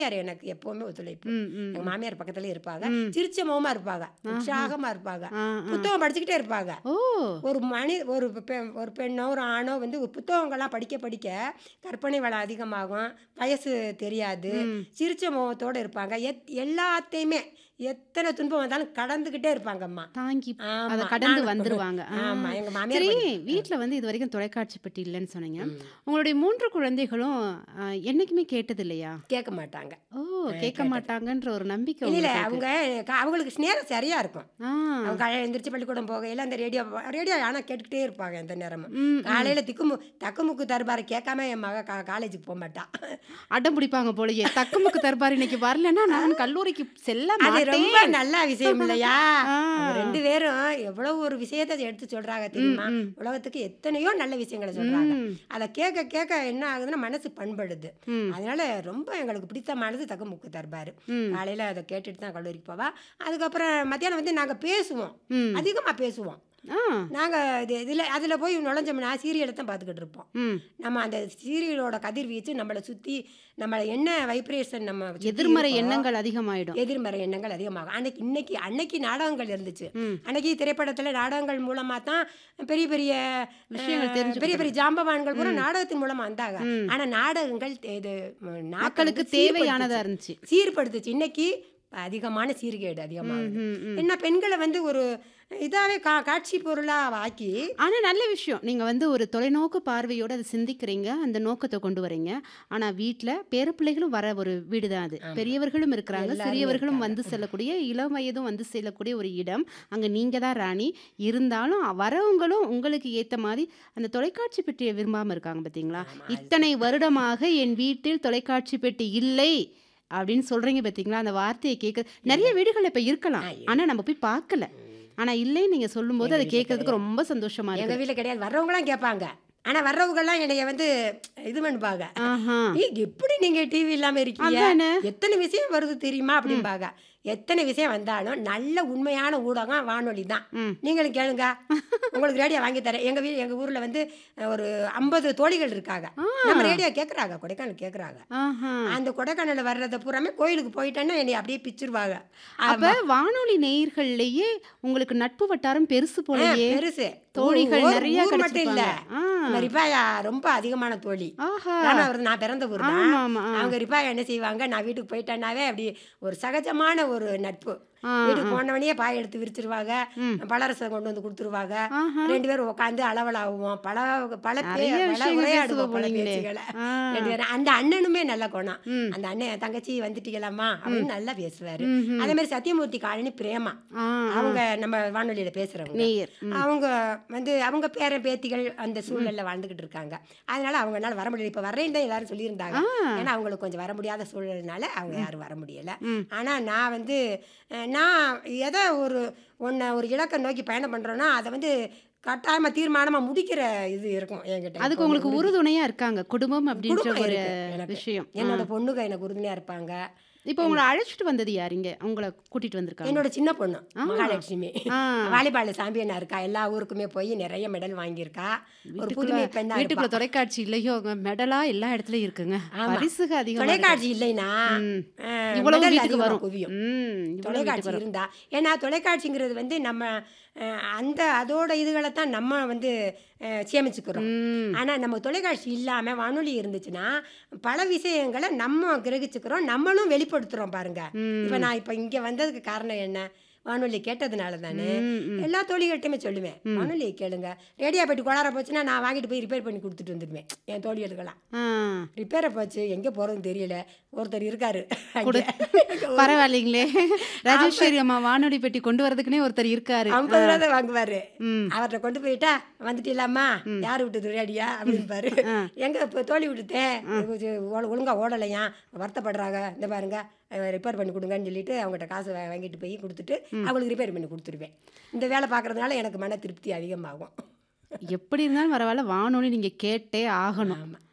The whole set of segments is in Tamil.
மாமியார் எனக்கு எப்பவுமே ஒத்துழைப்பு ம், ம், எங்க மாமியார் பக்கத்துல இருப்பாங்க ம். சிரிச்ச முகமா இருப்பாங்க உற்சாகமா இருப்பாங்க ஆ, ஆ. புத்தகம் படிச்சுக்கிட்டே இருப்பாங்க ஓ ஒரு மனி ஒரு பெ- ஒரு பெண்ணோ ஒரு ஆணோ வந்து ஒரு புத்தகங்கள்லாம் படிக்க படிக்க கற்பனை வளம் அதிகமாகும் வயசு தெரியாது ம். சிரிச்ச முகத்தோட இருப்பாங்க எத் எல்லாத்தையுமே எத்தனை துன்பம் வந்தாலும் கடந்துக்கிட்டே இருப்பாங்கம்மா தாங்கி ஆமா, அதை கடந்து நானும் வந்துருவாங்க ஆ. ஆமா எங்க மாமியார் சரி படி- வீட்ல வந்து இது வரைக்கும் தொலைக்காட்சி பெட்டி இல்லைன்னு சொன்னீங்க ம். உங்களுடைய மூன்று குழந்தைகளும் ஆ, என்னைக்குமே கேட்டது இல்லையா கேட்க மாட்டாங்க ஓ கேட்க மாட்டாங்கன்ற ஒரு நம்பிக்கை இல்ல உங்களுக்கு அவங்க க- அவங்களுக்கு நேரம் சரியா இருக்கும் ஆ அவங்க காலையில எந்திரிச்சு பள்ளிக்கூடம் போகையில அந்த ரேடியோ ரேடியோ ஆனால் கேட்டுக்கிட்டே இருப்பாங்க எந்த நேரமும் ம், காலையில திக்குமு தக்குமுக்கு தர்பாரை கேட்காம என் மக கா காலேஜுக்கு போக மாட்டா அடம் பிடிப்பாங்க போலயே தக்குமுக்கு தர்பார் இன்னைக்கு வரலன்னா நான் கல்லூரிக்கு செல்ல அது ரொம்ப மாட்டேன் நல்ல விஷயம் இல்லையா ஆ. அவங்க ரெண்டு பேரும் எவ்வளவு ஒரு விஷயத்தை எடுத்து சொல்றாங்க தெரியுமா ம். உலகத்துக்கு எத்தனையோ நல்ல விஷயங்களை சொல்றாங்க ம், அதை கேட்க கேட்க என்ன ஆகுதுன்னா மனசு பண்படுது ம், அதனால ரொம்ப எங்களுக்கு பிடித்தமானது தக்குமுக்கு தர்பாரு ம், காலையில அதை கேட்டுட்டு தான் கல்லூரிக்கு போவா அதுக்கப்புறம் மத்தியானம் வந்து நாங்க பேசுவோம் ம். அதிகமா பேசுவோம் ஆ, நாங்கள் இது இதில் அதில் போய் நுழைஞ்சோம்னா சீரியலை தான் பார்த்துக்கிட்டு இருப்போம் ம். நம்ம அந்த சீரியலோட கதிர்வீச்சு நம்மளை சுற்றி நம்மளை என்ன வைப்ரேஷன் நம்ம சுத்தி எதிர்மறை இருக்கோ, எண்ணங்கள் அதிகமாயிடும் எதிர்மறை எண்ணங்கள் அதிகமாகும் அன்னைக்கு இன்னைக்கு அன்னைக்கு நாடகங்கள் இருந்துச்சு ம். அன்னைக்கு திரைப்படத்தில் நாடகங்கள் மூலமாக தான் பெரிய பெரிய விஷயங்கள் அஹ், தெரிஞ்சுக்கிட்டோம். பெரிய பெரிய ஜாம்பவான்கள் கூட நாடகத்தின் மூலமாக வந்தாங்க ம். ஆனால் நாடகங்கள் இது ம், நாட்டை மக்களுக்கு வந்து தேவையானதா சீர்படுத்துச்சு. இருந்துச்சு சீர்படுத்துச்சு இன்னைக்கு அதிகமான சீர்கேடு அதிகமாகுது ம், ம். என்ன பெண்களை வந்து ஒரு இதாவே கா காட்சி பொருளாக ஆக்கி ஆனா நல்ல விஷயம் நீங்க வந்து ஒரு தொலைநோக்கு பார்வையோட அதை சிந்திக்கிறீங்க அந்த நோக்கத்தை கொண்டு வரீங்க ஆனா வீட்ல பேரப்பிள்ளைகளும் வர ஒரு வீடு தான் அது பெரியவர்களும் இருக்கிறாங்க எல்லாருமே சிறியவர்களும் இருக்காங்க. வந்து செல்லக்கூடிய இளம் வயதும் வந்து செல்லக்கூடிய ஒரு இடம் அங்க நீங்க தான் ராணி இருந்தாலும் வரவங்களும் உங்களுக்கு ஏத்த மாதிரி அந்த தொலைக்காட்சி பெட்டியை விரும்பாம இருக்காங்க பாத்தீங்களா ஆமா, இத்தனை வருடமாக என் வீட்டில் தொலைக்காட்சி பெட்டி இல்லை அப்படின்னு சொல்றீங்க பாத்தீங்களா அந்த வார்த்தையை கேட்க நிறைய வீடுகள் இப்ப இருக்கலாம் ஆ, ஆனா நம்ம போய் பார்க்கல ஆனா இல்லைன்னு நீங்க சொல்லும்போது எங்க அதை வீட்ல கேட்கறதுக்கு ரொம்ப சந்தோஷமா எங்க இருக்கு வீட்டில் கிடையாது வர்றவங்களாம் கேட்பாங்க ஆனா வர்றவங்கலாம் என்னைய வந்து இது பண்ணுவாங்க ஆஹா "ஏய், எப்படி நீங்க டிவி இல்லாம இருக்கீங்க அதானே எத்தனை விஷயம் வருது தெரியுமா அப்படிம்பாங்க எத்தனை விஷயம் வந்தாலும் நல்ல உண்மையான ஊடகம் வானொலி தான் ம். நீங்களும் கேளுங்க உங்களுக்கு ரேடியோ வாங்கி தரேன் எங்க வீ எங்க ஊர்ல வந்து அஹ், ஒரு ஐம்பது தோழிகள் இருக்காங்க ஆ. நம்ம ரேடியோ கேட்குறாங்க கொடைக்கானல் கேட்குறாங்க ஆஹா அந்த கொடைக்கானல் வர்றத பூராமே கோயிலுக்கு போயிட்டேன்னா என்னை அப்படியே பிச்சிருவாங்க அப்ப வானொலி நேயர்கள்லயே உங்களுக்கு நட்பு வட்டாரம் பெருசு போலயே பெருசு தோழிகள் ஊர் நிறைய ஊர் மட்டும் இல்ல கிடைச்சிருப்பாங்க ஆ. நம்ம ரிப்பாயா ரொம்ப அதிகமான தோழி ஆஹா ராமநாதபுரம் நான் பிறந்த ஊர் தான் ஆமா ஆமா ஆ. அவங்க ரிப்பாயா என்ன செய்வாங்க நான் வீட்டுக்கு போயிட்டேன்னாவே அப்படி ஒரு சகஜமான ஒரு நட்பு ஆ, வீட்டுக்கு போனவனே பாய் எடுத்து விரிச்சிருவாங்க ம். பலரசம் கொண்டு வந்து கொடுத்துருவாங்க ஆஹா ரெண்டு பேரும் உட்காந்து அளவலாகுவோம் பல பல பே- நிறைய பல விஷயங்கள் உரையாடுவோம் பல பேசுவ பேச்சுகளை ஆ. ரெண்டு பேரும் அந்த அண்ணனுமே நல்ல குணம் ம். அந்த அண்ணன் தங்கச்சி வந்துட்டீங்களாம்மா அப்படின்னு நல்லா பேசுவாரு ம், ம். அதே மாதிரி சத்தியமூர்த்தி காலனி பிரேமா ஆ, ஆ. அவங்க நம்ம வானொலியில பேசுறவங்க நேயர் ம். அவங்க வந்து அவங்க பேர பேத்திகள் அந்த சூழல்ல வாழ்ந்துகிட்டு இருக்காங்க அதனால அவங்கனால வர முடியல இப்ப வரேன்னு தான் எல்லாரும் சொல்லியிருந்தாங்க ஆ. ஏன்னா அவங்களுக்கு கொஞ்சம் வர முடியாத சூழல்னால அவங்க யாரும் வர முடியல ம். ஆனா நான் வந்து அஹ், நான் எதை ஒரு ஒன்றை ஒரு இலக்கை நோக்கி பயணம் பண்றேன்னா அதை வந்து கட்டாயமா தீர்மானமா முடிக்கிற இது இருக்கும் என்கிட்ட அதுக்கு உங்களுக்கு உறுதுணையா இருக்காங்க குடும்பம் அப்படின்ற குடும்பம் ஒரு இருக்கு எனக்கு. விஷயம் என்னோட பொண்ணுங்க எனக்கு உறுதுணையா இருப்பாங்க இப்போ உங்களை அழைச்சிட்டு வந்தது யார் இங்க உங்களை கூட்டிட்டு வந்திருக்காங்க என்னோட சின்ன பொண்ணு மகாலட்சுமி ஆ. வாலிபால் சாம்பியனா இருக்கா எல்லா ஊருக்குமே போய் நிறைய மெடல் வாங்கியிருக்கா ஒரு வீட்டுக்குள்ள புதுமை பெண்ணா இருப்பா. வீட்டுக்குள்ள தொலைக்காட்சி இல்லையோ அங்க மெடலா எல்லா இடத்துலயும் இருக்குங்க ஆமா. பரிசுக அதிகமா இருக்கு. தொலைக்காட்சி இல்லைன்னா ம். அஹ், இவ்வளவு medal வீட்டுக்கு அதிகமா வரும் குவியும் ம், இவ்வளவு வீட்டுக்கு தொலைக்காட்சி வரும் இருந்தா ஏன்னா தொலைக்காட்சிங்கிறது வந்து நம்ம அஹ், அந்த அதோட இதுகளை தான் நம்ம வந்து அஹ், சேமிச்சுக்கிறோம் ம். ஆனா நம்ம தொலைக்காட்சி இல்லாம வானொலி இருந்துச்சுன்னா பல விஷயங்களை நம்ம கிரகிச்சுக்கிறோம் நம்மளும் வெளிப்படுத்துறோம் பாருங்க ம். இப்ப நான் இப்ப இங்க வந்ததுக்கு காரணம் என்ன வானொலி கேட்டதுனால தானே ம், ம். எல்லா தோழிகள்கிட்டயுமே சொல்லுவேன் வானொலி கேளுங்க ரேடியோ பெட்டி கொளார போச்சுன்னா நான் வாங்கிட்டு போய் ரிப்பேர் பண்ணி கொடுத்துட்டு வந்துடுவேன் என் தோழிகளுக்கெல்லாம் ஆ. ரிப்பேரை போச்சு எங்கே போகிறதுன்னு தெரியல ஒருத்தர் இருக்காரு கொடு. பரவாயில்லைங்களே ராஜேஸ்வரி அம்மா வானொலி பெட்டி கொண்டு வரதுக்குனே ஒருத்தர் இருக்காரு ஐம்பது ரூபா தான் வாங்குவாரு ம். அவர்கிட்ட கொண்டு போயிட்டா வந்துட்டீங்களாம்மா யார் விட்டது ரேடியா அப்படின்பாரு எங்க இப்போ தோழி விட்டுட்டேன் இது ஒழு- ஒழுங்கா ஓடலையா வருத்தப்படுறாங்க இந்த பாருங்க ரிப்பேர் பண்ணி கொடுங்கன்னு சொல்லிட்டு அவங்ககிட்ட காசு வா- வாங்கிட்டு போய் கொடுத்துட்டு அவங்களுக்கு ரிப்பேர் பண்ணி கொடுத்துருவேன் இந்த வேலை பார்க்கறதுனால எனக்கு மன திருப்தி அதிகமாகும் எப்படி இருந்தாலும் பரவாயில்ல வானொலி நீங்க கேட்டே ஆகணும் ஆமா.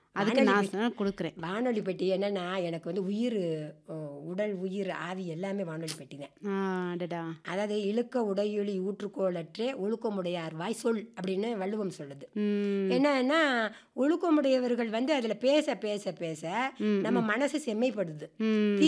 அதுக்கு வானொலி நான் பெட்டி சொன்னா கொடுக்குறேன் வானொலி பெட்டி என்னன்னா எனக்கு வந்து உயிர் உடல் உயிர் ஆவி எல்லாமே வானொலி பெட்டி தான் ஆ, அடடா அதாவது இழுக்க உடையொலி ஊற்றுக்கோளற்றே ஒழுக்கமுடையார் வாய் சொல் அப்படின்னு வள்ளுவம் சொல்லுது ம் என்னன்னா ஒழுக்கமுடையவர்கள் வந்து அதில் பேச பேச பேச ம், நம்ம மனசு செம்மைப்படுது ம்